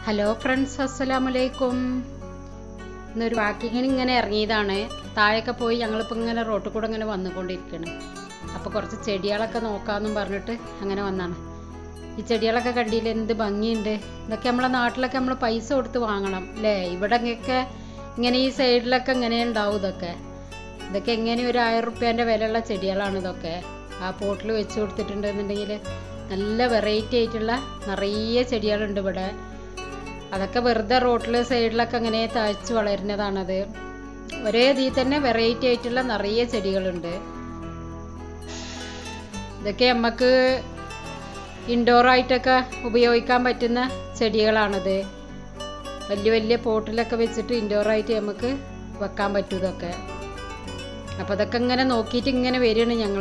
hello friends അസ്സലാമലൈക്കും ഇന്നൊരു വാക്കിങ്ങിന് ഇങ്ങനെ ഇറങ്ങിയതാണ് താഴെയൊക്കെ പോയി ഞങ്ങളിപ്പോൾ ഇങ്ങനെ റോട്ടിൽ കൂടെ ഇങ്ങനെ വന്നുകൊണ്ടിരിക്കുകയാണ് അപ്പോൾ കുറച്ച് ചെടികളൊക്കെ നോക്കാമെന്നും പറഞ്ഞിട്ട് അങ്ങനെ വന്നാണ് ഈ ചെടികളൊക്കെ കണ്ടില്ല എന്ത് ഭംഗിയുണ്ട് ഇതൊക്കെ നമ്മളെ നാട്ടിലൊക്കെ നമ്മൾ പൈസ കൊടുത്ത് വാങ്ങണം അല്ലേ ഇവിടെ ഒക്കെ ഇങ്ങനെ ഈ സൈഡിലൊക്കെ ഇങ്ങനെ ഉണ്ടാവും ഇതൊക്കെ ഇതൊക്കെ എങ്ങനെ ഒരു ആയിരം റുപ്യേൻ്റെ വിലയുള്ള ചെടികളാണ് ഇതൊക്കെ ആ പോട്ടിൽ വെച്ച് കൊടുത്തിട്ടുണ്ടെന്നുണ്ടെങ്കിൽ നല്ല വെറൈറ്റി ആയിട്ടുള്ള നിറയെ ചെടികളുണ്ട് ഇവിടെ അതൊക്കെ വെറുതെ റോട്ടിൽ സൈഡിലൊക്കെ അങ്ങനെ താഴ്ച വളരുന്നതാണത് ഒരേ ഇതിൽ തന്നെ വെറൈറ്റി ആയിട്ടുള്ള നിറയെ ചെടികളുണ്ട് ഇതൊക്കെ നമുക്ക് ഇൻഡോർ ആയിട്ടൊക്കെ ഉപയോഗിക്കാൻ പറ്റുന്ന ചെടികളാണത് വലിയ വലിയ പോട്ടിലൊക്കെ വെച്ചിട്ട് ഇൻഡോർ ആയിട്ട് നമുക്ക് വെക്കാൻ പറ്റും ഇതൊക്കെ അപ്പോൾ അതൊക്കെ ഇങ്ങനെ നോക്കിയിട്ട് ഇങ്ങനെ വരികയാണ് ഞങ്ങൾ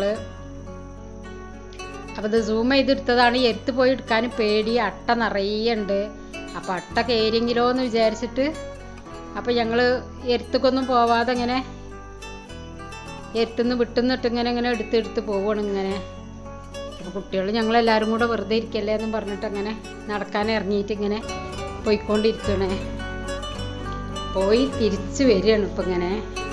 അപ്പോൾ ഇത് സൂം ചെയ്തെടുത്തതാണ് എരുത്ത് പോയി എടുക്കാൻ പേടി അട്ട നിറയെ ഉണ്ട് അപ്പോൾ അട്ട കയറിയെങ്കിലോ എന്ന് വിചാരിച്ചിട്ട് അപ്പോൾ ഞങ്ങൾ എരുത്തക്കൊന്നും പോവാതെ ഇങ്ങനെ എരുത്തുനിന്ന് വിട്ടുന്നിട്ട് ഇങ്ങനെ ഇങ്ങനെ എടുത്തെടുത്ത് പോവുകയാണ് ഇങ്ങനെ അപ്പോൾ കുട്ടികൾ ഞങ്ങളെല്ലാവരും കൂടെ വെറുതെ ഇരിക്കല്ലേ എന്നും പറഞ്ഞിട്ട് അങ്ങനെ നടക്കാൻ ഇറങ്ങിയിട്ട് ഇങ്ങനെ പോയിക്കൊണ്ടിരിക്കണേ പോയി തിരിച്ച് വരികയാണ് ഇപ്പം ഇങ്ങനെ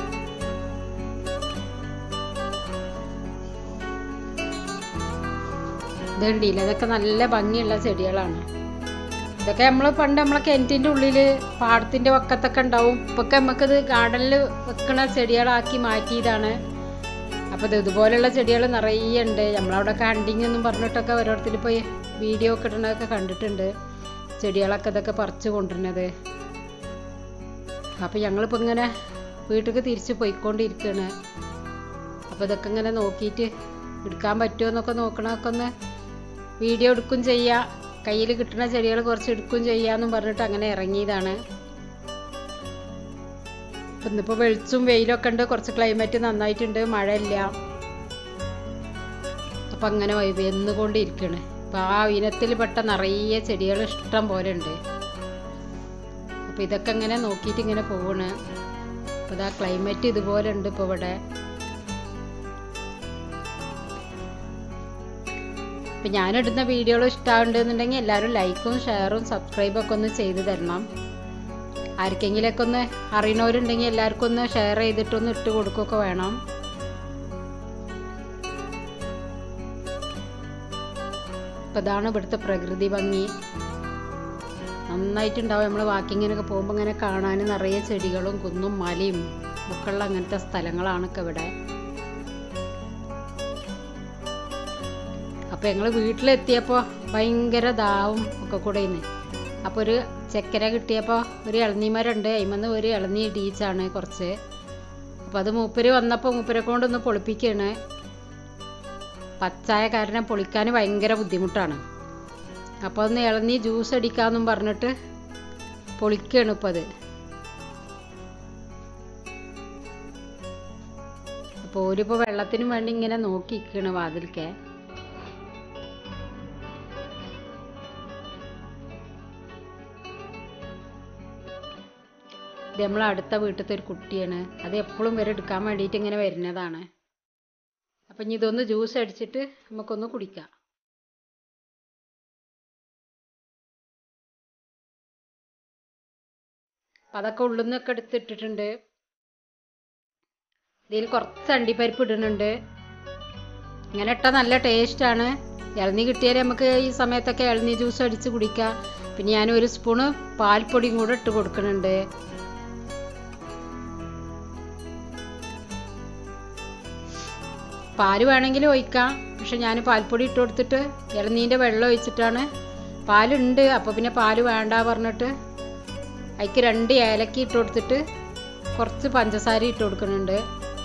ഇത് കണ്ടില്ല ഇതൊക്കെ നല്ല ഭംഗിയുള്ള ചെടികളാണ് ഇതൊക്കെ നമ്മൾ പണ്ട് നമ്മളെ കിണറ്റിൻ്റെ ഉള്ളിൽ പാടത്തിൻ്റെ വക്കത്തൊക്കെ ഉണ്ടാവും ഇപ്പൊക്കെ നമുക്കിത് ഗാർഡനിൽ വെക്കണ ചെടികളാക്കി മാറ്റിയതാണ് അപ്പോൾ ഇത് ഇതുപോലെയുള്ള ചെടികൾ നിറയെ ഉണ്ട് നമ്മളവിടെ ഹണ്ടിങ് എന്നും പറഞ്ഞിട്ടൊക്കെ ഓരോരുത്തർ പോയി വീഡിയോ ഒക്കെ ഇടുന്നതൊക്കെ കണ്ടിട്ടുണ്ട് ചെടികളൊക്കെ ഇതൊക്കെ പറിച്ചു കൊണ്ടുവരുന്നത് അപ്പോൾ ഞങ്ങളിപ്പോൾ ഇങ്ങനെ വീട്ടിലേക്ക് തിരിച്ച് പോയിക്കൊണ്ടിരിക്കുകയാണ് അപ്പോൾ ഇതൊക്കെ ഇങ്ങനെ നോക്കിയിട്ട് എടുക്കാൻ പറ്റുമോ എന്നൊക്കെ നോക്കണമൊക്കെ ഒന്ന് വീഡിയോ എടുക്കും ചെയ്യാം കയ്യിൽ കിട്ടുന്ന ചെടികൾ കുറച്ച് എടുക്കും ചെയ്യാമെന്നും പറഞ്ഞിട്ട് അങ്ങനെ ഇറങ്ങിയതാണ് ഇപ്പം ഇന്നിപ്പോൾ വെളിച്ചും വെയിലൊക്കെ ഉണ്ട് കുറച്ച് ക്ലൈമറ്റ് നന്നായിട്ടുണ്ട് മഴയില്ല അപ്പം അങ്ങനെ വെന്നുകൊണ്ടിരിക്കുകയാണ് അപ്പം ആ ഇനത്തിൽ പെട്ട നിറയെ ചെടികൾ ഇഷ്ടം പോലെ ഉണ്ട് അപ്പം ഇതൊക്കെ ഇങ്ങനെ നോക്കിയിട്ട് ഇങ്ങനെ പോവാണ് അപ്പോൾ ഇതാ ക്ലൈമറ്റ് ഇതുപോലെ ഉണ്ട് ഇപ്പോൾ ഇവിടെ അപ്പം ഞാനിടുന്ന വീഡിയോകൾ ഇഷ്ടമാവുന്നുണ്ടെന്നുണ്ടെങ്കിൽ എല്ലാവരും ലൈക്കും ഷെയറും സബ്സ്ക്രൈബും ഒക്കെ ഒന്ന് ചെയ്തു തരണം ആർക്കെങ്കിലൊക്കെ ഒന്ന് അറിയണവരുണ്ടെങ്കിൽ എല്ലാവർക്കും ഒന്ന് ഷെയർ ചെയ്തിട്ടൊന്ന് ഇട്ട് കൊടുക്കുകയൊക്കെ വേണം അപ്പം ഇതാണ് ഇവിടുത്തെ പ്രകൃതി ഭംഗി നന്നായിട്ടുണ്ടാവും നമ്മൾ വാക്കിങ്ങിനൊക്കെ പോകുമ്പോൾ ഇങ്ങനെ കാണാൻ നിറയെ ചെടികളും കുന്നും മലയും ഒക്കെ ഉള്ള അങ്ങനത്തെ സ്ഥലങ്ങളാണ് ഒക്കെ ഇവിടെ അപ്പോൾ ഞങ്ങൾ വീട്ടിലെത്തിയപ്പോൾ ഭയങ്കര ദാവും ഒക്കെ കൂടെ ഇന്ന് അപ്പോൾ ഒരു ചക്കര കിട്ടിയപ്പോൾ ഒരു ഇളനീമരമുണ്ട് അതിമെന്ന് ഒരു ഇളനീ ഇടിയിച്ചാണ് കുറച്ച് അപ്പോൾ അത് മൂപ്പര് വന്നപ്പോൾ മൂപ്പരെ കൊണ്ടൊന്ന് പൊളിപ്പിക്കുകയാണ് പച്ചായ കാരണം പൊളിക്കാൻ ഭയങ്കര ബുദ്ധിമുട്ടാണ് അപ്പോൾ ഒന്ന് ഇളനീ ജ്യൂസ് അടിക്കാമെന്നും പറഞ്ഞിട്ട് പൊളിക്കുകയാണ് ഇപ്പോൾ അത് അപ്പോൾ ഓരിപ്പോൾ വെള്ളത്തിനും വേണ്ടി ഇങ്ങനെ നോക്കി നിൽക്കുകയാണ് വാതിൽക്കെ ഇത് നമ്മൾ അടുത്ത വീട്ടിലത്തെ ഒരു കുട്ടിയാണ് അത് എപ്പോഴും വരെ എടുക്കാൻ വേണ്ടിയിട്ട് ഇങ്ങനെ വരുന്നതാണ് അപ്പം ഇനി ഇതൊന്ന് ജ്യൂസ് അടിച്ചിട്ട് നമുക്കൊന്ന് കുടിക്കാം അപ്പം അതൊക്കെ ഉള്ളിൽ നിന്നൊക്കെ എടുത്തിട്ടിട്ടുണ്ട് ഇതിൽ കുറച്ച് അണ്ടിപ്പരിപ്പ് ഇടുന്നുണ്ട് ഇങ്ങനെ ഇട്ടാൽ നല്ല ടേസ്റ്റാണ് ഇളനീ കിട്ടിയാൽ നമുക്ക് ഈ സമയത്തൊക്കെ ഇളനീ ജ്യൂസ് അടിച്ച് കുടിക്കാം പിന്നെ ഞാൻ ഒരു സ്പൂണ് പാൽപ്പൊടിയും കൂടെ ഇട്ട് കൊടുക്കുന്നുണ്ട് പാല് വേണമെങ്കിൽ ഒഴിക്കാം പക്ഷെ ഞാൻ പാൽപ്പൊടി ഇട്ട് കൊടുത്തിട്ട് ഇളനീൻ്റെ വെള്ളം ഒഴിച്ചിട്ടാണ് പാലുണ്ട് അപ്പോൾ പിന്നെ പാല് വേണ്ട പറഞ്ഞിട്ട് അതിക്ക് രണ്ട് ഏലക്ക ഇട്ട് കൊടുത്തിട്ട് കുറച്ച് പഞ്ചസാര ഇട്ട് കൊടുക്കുന്നുണ്ട്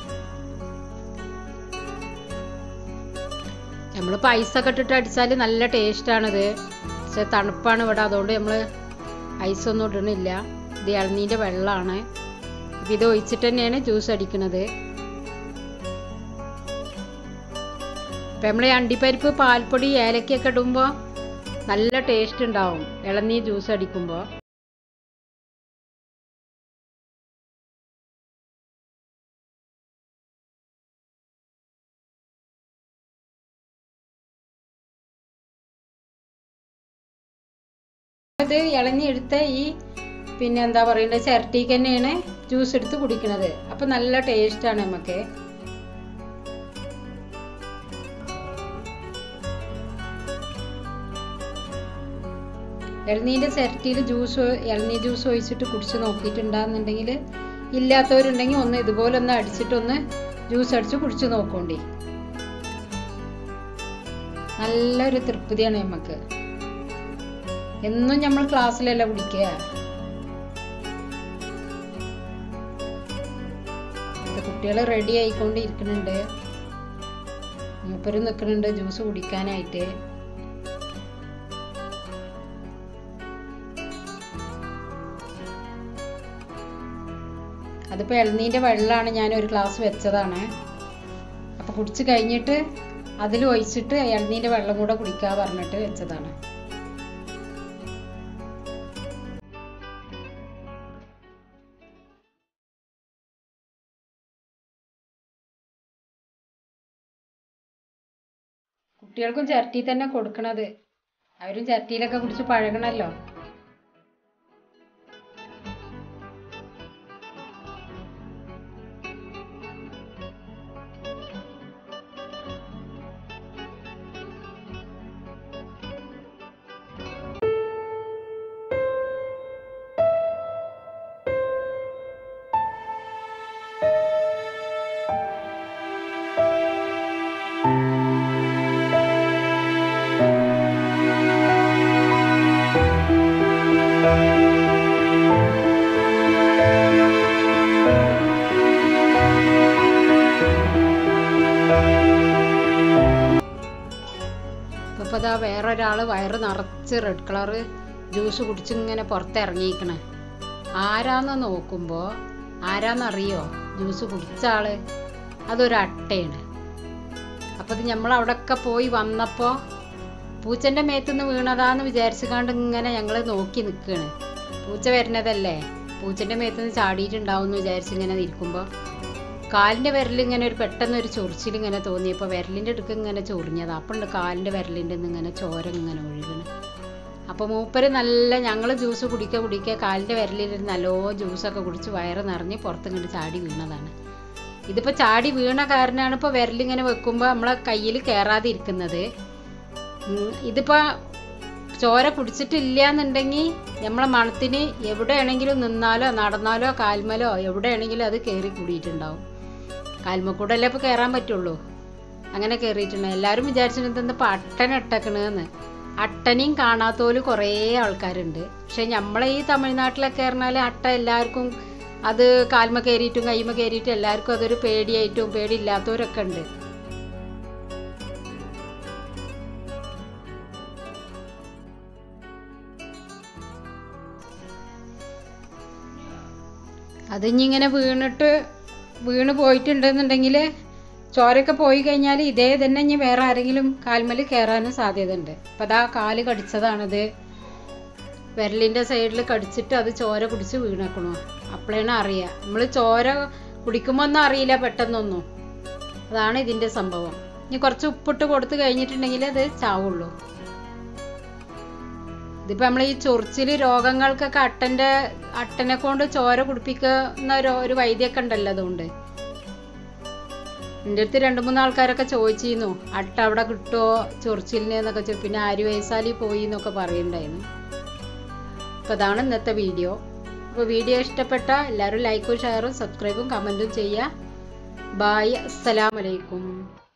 നമ്മൾ പൈസൊക്കെ ഇട്ടിട്ട് അടിച്ചാൽ നല്ല ടേസ്റ്റാണിത് പക്ഷെ തണുപ്പാണ് ഇവിടെ അതുകൊണ്ട് നമ്മൾ ഐസൊന്നും ഇടണില്ല ഇത് ഇളനീൻ്റെ വെള്ളമാണ് ഇപ്പം ഇത് ഒഴിച്ചിട്ട് തന്നെയാണ് ജ്യൂസ് അടിക്കുന്നത് ഇപ്പം നമ്മൾ ഈ അണ്ടിപ്പരിപ്പ് പാൽപ്പൊടി ഏലക്കൊക്കെ ഇടുമ്പോൾ നല്ല ടേസ്റ്റ് ഉണ്ടാവും ഇളനീർ ജ്യൂസ് അടിക്കുമ്പോൾ നമ്മളിത് ഇളഞ്ഞെടുത്ത ഈ പിന്നെ എന്താ പറയണ്ടത് ചിരട്ടിക്ക് തന്നെയാണ് ജ്യൂസ് എടുത്ത് കുടിക്കണത് അപ്പം നല്ല ടേസ്റ്റാണ് നമുക്ക് ഇളനീൻ്റെ ചിരട്ടിയിൽ ജ്യൂസ് ഇളനീർ ജ്യൂസ് ഒഴിച്ചിട്ട് കുടിച്ച് നോക്കിയിട്ടുണ്ടാകുന്നുണ്ടെങ്കിൽ ഇല്ലാത്തവരുണ്ടെങ്കിൽ ഒന്ന് ഇതുപോലെ ഒന്ന് അടിച്ചിട്ടൊന്ന് ജ്യൂസ് അടിച്ച് കുടിച്ച് നോക്കോണ്ടി നല്ലൊരു തൃപ്തിയാണ് നമുക്ക് എന്നും നമ്മൾ ക്ലാസ്സിലല്ല കുടിക്കുക കുട്ടികൾ റെഡി ആയിക്കൊണ്ടിരിക്കുന്നുണ്ട് മൂപ്പരും നിൽക്കുന്നുണ്ട് ജ്യൂസ് കുടിക്കാനായിട്ട് അതിപ്പോൾ ഇളനീൻ്റെ വെള്ളമാണ് ഞാൻ ഒരു ഗ്ലാസ് വെച്ചതാണ് അപ്പോൾ കുടിച്ച് കഴിഞ്ഞിട്ട് അതിൽ ഒഴിച്ചിട്ട് ഇളനീൻ്റെ വെള്ളം കൂടെ കുടിക്കാൻ പറഞ്ഞിട്ട് വെച്ചതാണ് കുട്ടികൾക്കും ചിരട്ടി തന്നെ കൊടുക്കണത് അവരും ചിരട്ടിയിലൊക്കെ കുടിച്ച് പഴകണല്ലോ ഇപ്പോൾ ഇതാ വേറൊരാൾ വയറ് നിറച്ച് റെഡ് കളറ് ജ്യൂസ് കുടിച്ച് ഇങ്ങനെ പുറത്തിറങ്ങിയിരിക്കണേ ആരാന്ന് നോക്കുമ്പോൾ ആരാന്നറിയോ ജ്യൂസ് കുടിച്ച ആള് അതൊരു അട്ടയാണ് അപ്പോൾ ഇത് നമ്മൾ അവിടെയൊക്കെ പോയി വന്നപ്പോൾ പൂച്ചൻ്റെ മേത്തുനിന്ന് വീണതാന്ന് വിചാരിച്ചുകൊണ്ട് ഇങ്ങനെ ഞങ്ങൾ നോക്കി നിൽക്കുകയാണ് പൂച്ച വരുന്നതല്ലേ പൂച്ചൻ്റെ മേത്തുനിന്ന് ചാടിയിട്ടുണ്ടാവും എന്ന് വിചാരിച്ച് ഇങ്ങനെ നിൽക്കുമ്പോൾ കാലിൻ്റെ വിരൽ ഇങ്ങനെ ഒരു പെട്ടെന്ന് ഒരു ചൊറിച്ചിൽ ഇങ്ങനെ തോന്നിയപ്പോൾ വിരലിൻ്റെ അടുക്ക് ഇങ്ങനെ ചൊറിഞ്ഞത് അപ്പം ഉണ്ട് കാലിൻ്റെ വിരലിൻ്റെ നിന്ന് ഇങ്ങനെ ചോര ഇങ്ങനെ ഒഴുകണ് അപ്പോൾ മൂപ്പര് നല്ല ഞങ്ങൾ ജ്യൂസ് കുടിക്കുക കുടിക്കുക കാലിൻ്റെ വിരലിൽ നല്ലോ ജ്യൂസൊക്കെ കുടിച്ച് വയറ് നിറഞ്ഞ് പുറത്തിങ്ങോട്ട് ചാടി വീണതാണ് ഇതിപ്പോൾ ചാടി വീണ കാരണമാണ് ഇപ്പോൾ വിരലിങ്ങനെ വെക്കുമ്പോൾ നമ്മളെ കയ്യിൽ കയറാതെ ഇരിക്കുന്നത് ഉം, ഇതിപ്പോൾ ചോര കുടിച്ചിട്ടില്ല എന്നുണ്ടെങ്കിൽ നമ്മളെ മണത്തിന് എവിടെയാണെങ്കിലും നിന്നാലോ നടന്നാലോ കാൽമലോ എവിടെയാണെങ്കിലും അത് കയറി കൂടിയിട്ടുണ്ടാവും കാൽമക്കൂടെ അല്ലേ ഇപ്പോൾ കയറാൻ പറ്റുള്ളൂ അങ്ങനെ കയറിയിട്ടുണ്ട് എല്ലാവരും വിചാരിച്ചിട്ടുണ്ട് ഇന്നിപ്പോൾ അട്ടൻ ഇട്ടക്കണെന്ന് അട്ടനെയും കാണാത്തോല് കുറേ ആൾക്കാരുണ്ട് പക്ഷെ നമ്മളെ ഈ തമിഴ്നാട്ടിലൊക്കെ പറഞ്ഞാൽ അട്ട എല്ലാവർക്കും അത് കാൽമ കയറിയിട്ടും കൈമ കയറിയിട്ടും എല്ലാവർക്കും അതൊരു പേടിയായിട്ടും പേടിയില്ലാത്തവരൊക്കെ ഉണ്ട് അതിഞ്ഞിങ്ങനെ വീണിട്ട് വീണ് പോയിട്ടുണ്ടെന്നുണ്ടെങ്കിൽ ചോരയൊക്കെ പോയി കഴിഞ്ഞാൽ ഇതേ തന്നെ ഇനി വേറെ ആരെങ്കിലും കാൽമേൽ കയറാനും സാധ്യതയുണ്ട് അപ്പം അതാ കാല് കടിച്ചതാണത് വിരലിൻ്റെ സൈഡിൽ കടിച്ചിട്ട് അത് ചോര കുടിച്ച് വീണേക്കണു അപ്പോഴാണ് അറിയുക നമ്മൾ ചോര കുടിക്കുമ്പോൾ ഒന്നും അറിയില്ല പെട്ടെന്നൊന്നും അതാണ് ഇതിൻ്റെ സംഭവം ഇനി കുറച്ച് ഉപ്പിട്ട് കൊടുത്ത് കഴിഞ്ഞിട്ടുണ്ടെങ്കിൽ അത് ചാവുള്ളൂ ഇതിപ്പോൾ നമ്മൾ ഈ ചൊറിച്ചിൽ രോഗങ്ങൾക്കൊക്കെ അട്ടൻ്റെ അട്ടനെ കൊണ്ട് ചോര കുടിപ്പിക്കുന്ന ഒരു ഒരു വൈദ്യമൊക്കെ ഉണ്ടല്ലോ അതുകൊണ്ട് എൻ്റെ അടുത്ത് രണ്ട് മൂന്ന് ആൾക്കാരൊക്കെ ചോദിച്ചിരുന്നു അട്ട അവിടെ കിട്ടുമോ ചൊറിച്ചിലിന് എന്നൊക്കെ ചോദിച്ചു പിന്നെ ആര് വയസ്സാലി പോയി എന്നൊക്കെ പറയുന്നുണ്ടായിരുന്നു അപ്പോൾ അതാണ് ഇന്നത്തെ വീഡിയോ അപ്പോൾ വീഡിയോ ഇഷ്ടപ്പെട്ട എല്ലാവരും ലൈക്കും ഷെയറും സബ്സ്ക്രൈബും കമൻറ്റും ചെയ്യുക ബായ് അസ്സലാമലൈക്കും